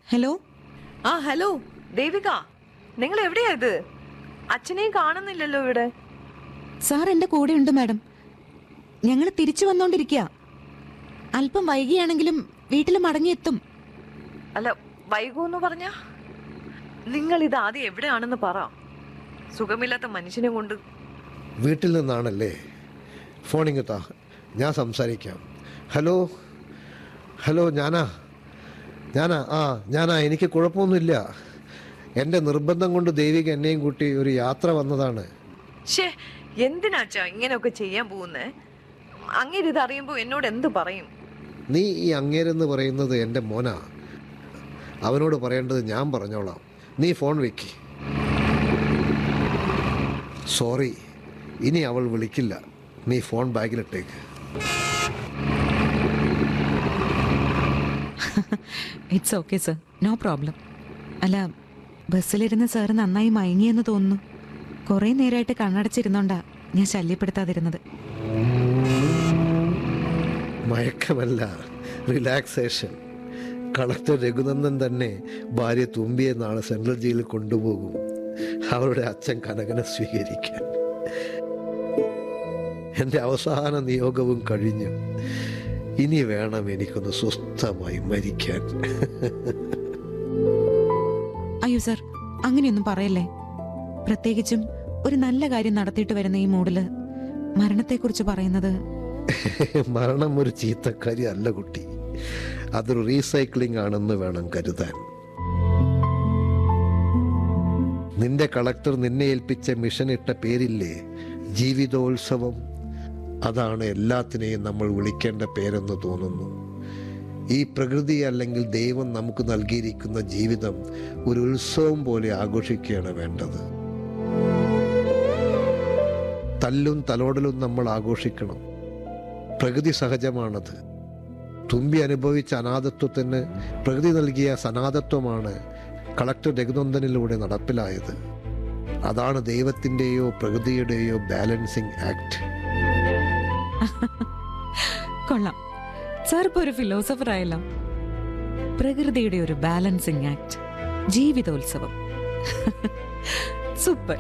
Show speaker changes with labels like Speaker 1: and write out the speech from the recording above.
Speaker 1: hello
Speaker 2: ആ hello Devika നിങ്ങൾ എവിടെയാ ഇത് അച്ഛനെയും കാണുന്നില്ലല്ലോ ഇവിടെ
Speaker 1: സാർ എൻ്റെ കൂടെ ഉണ്ട് മാഡം ഞങ്ങൾ തിരിച്ചു വന്നോണ്ടിരിക്കുക അല്പം വൈകിയാണെങ്കിലും വീട്ടിൽ മടങ്ങിയെത്തും
Speaker 2: അല്ല വൈകുമെന്ന് പറഞ്ഞ നിങ്ങൾ ഇത് ആദ്യം എവിടെയാണെന്ന് പറ സുഖമില്ലാത്ത മനുഷ്യനെ കൊണ്ട്
Speaker 3: വീട്ടിൽ നിന്നാണല്ലേ ഫോണിങ് താ ഞാൻ സംസാരിക്കാം ഹലോ ഹലോ ഞാനാ ഞാനാ ആ ഞാനാ എനിക്ക് കുഴപ്പമൊന്നുമില്ല എൻ്റെ നിർബന്ധം കൊണ്ട് ദേവിക എന്നെയും കൂട്ടി ഒരു യാത്ര വന്നതാണ്
Speaker 2: ഷേ എന്തിനാച്ചാ ഇങ്ങനെയൊക്കെ ചെയ്യാൻ പോകുന്നേ അങ്ങനെ ഇത് അറിയുമ്പോ എന്നോട് എന്ത് പറയും
Speaker 3: നീ ഈ അങ്ങേരെന്ന് പറയുന്നത് എൻ്റെ മോനാ അവനോട് പറയേണ്ടത് ഞാൻ പറഞ്ഞോളാം നീ ഫോൺ വെക്ക് സോറി ഇനി അവൾ വിളിക്കില്ല നീ ഫോൺ ബാഗിലിട്ടേക്ക്
Speaker 1: it's okay sir no problem അല്ല ബസ്സിലിരുന്ന് സാറ് നന്നായി മയങ്ങിയെന്ന് തോന്നുന്നു കുറേ നേരമായിട്ട് കണ്ണടച്ചിരുന്നോണ്ടാ ഞാൻ ശല്യപ്പെടുത്താതിരുന്നത്
Speaker 3: മയക്കമല്ല റിലാക്സേഷൻ കളക്ടർ രഘുനന്ദൻ തന്നെ ഭാര്യ തുമ്പിയെ നാളെ സെൻട്രൽ ജയിലിൽ കൊണ്ടുപോകും അവരുടെ അച്ഛൻ കനകനെ സ്വീകരിക്കാൻ എൻ്റെ അവസാന നിയോഗവും കഴിഞ്ഞു ഇനി വേണം എനിക്കൊന്ന് സ്വസ്ഥമായി മരിക്കാൻ
Speaker 1: അയ്യോ സർ അങ്ങനെയൊന്നും പറയല്ലേ പ്രത്യേകിച്ചും ഒരു നല്ല കാര്യം നടത്തിയിട്ട് വരുന്ന ഈ മൂഡില് മരണത്തെക്കുറിച്ച് പറയുന്നത്
Speaker 3: മരണം ഒരു ചീത്തക്കാരി അല്ല കുട്ടി അതൊരു റീസൈക്ലിംഗ് ആണെന്ന് വേണം കരുതാൻ നിന്റെ കളക്ടർ നിന്നെ ഏൽപ്പിച്ച മിഷൻ ഇട്ട പേരില്ലേ ജീവിതോത്സവം അതാണ് എല്ലാത്തിനെയും നമ്മൾ വിളിക്കേണ്ട പേരെന്ന് തോന്നുന്നു ഈ പ്രകൃതി അല്ലെങ്കിൽ ദൈവം നമുക്ക് നൽകിയിരിക്കുന്ന ജീവിതം ഒരു ഉത്സവം പോലെ ആഘോഷിക്കുകയാണ് വേണ്ടത് തല്ലും തലോടലും നമ്മൾ ആഘോഷിക്കണം പ്രകൃതി സഹജമാണത് തുമ്പി അനുഭവിച്ച അനാഥത്വത്തിന് പ്രകൃതി നൽകിയ സനാഥത്വമാണ് കളക്ടർ രഘുനന്ദനിലൂടെ നടപ്പിലായത് അതാണ് ദൈവത്തിൻ്റെയോ പ്രകൃതിയുടെയോ ബാലൻസിങ് ആക്ട്
Speaker 1: കൊള്ളാം സാർ ഇപ്പൊ ഒരു ഫിലോസഫർ ആയല്ലോ പ്രകൃതിയുടെ ഒരു ബാലൻസിങ് ആക്ട് ജീവിതോത്സവം സൂപ്പർ